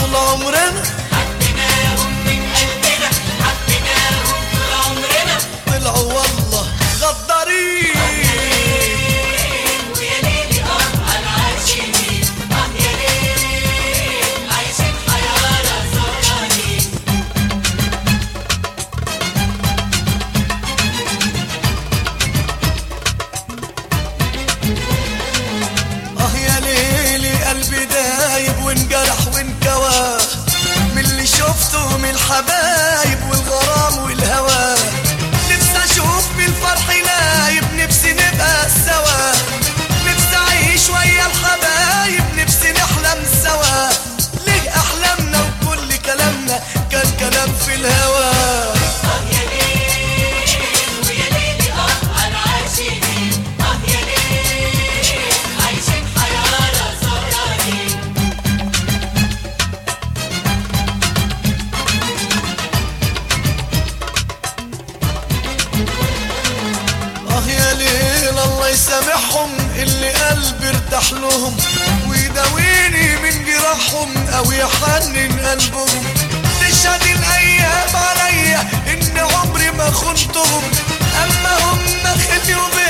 طول عمرنا حبيناهم من قلبنا حبيناهم طول عمرنا طلعوا والله غدارين ويا ليلي اه على عاشقين اه يا ليل عايشين حيارى سهرانين اه يا ليلي قلبي دايب وانجرح وانكوى من اللي شفته من الحبايب والغرام والهوى نفسي اشوف بالفرح لايب نفسي نبقى سوا نفسي اعيش ويا الحبايب نفسي نحلم سوا ليه احلامنا وكل كلامنا كان كلام في الهوى اه يا ليل ويا ليلي اه على عاشقين اه يا ليل عايشين حيارى سهرانين اه يا ليل الله يسامحهم اللي قلبي ارتاح لهم ويداويني من جراحهم او يحنن قلبهم تشهد الايام عليا ان عمري ما خنتهم اما هم خليوا بيا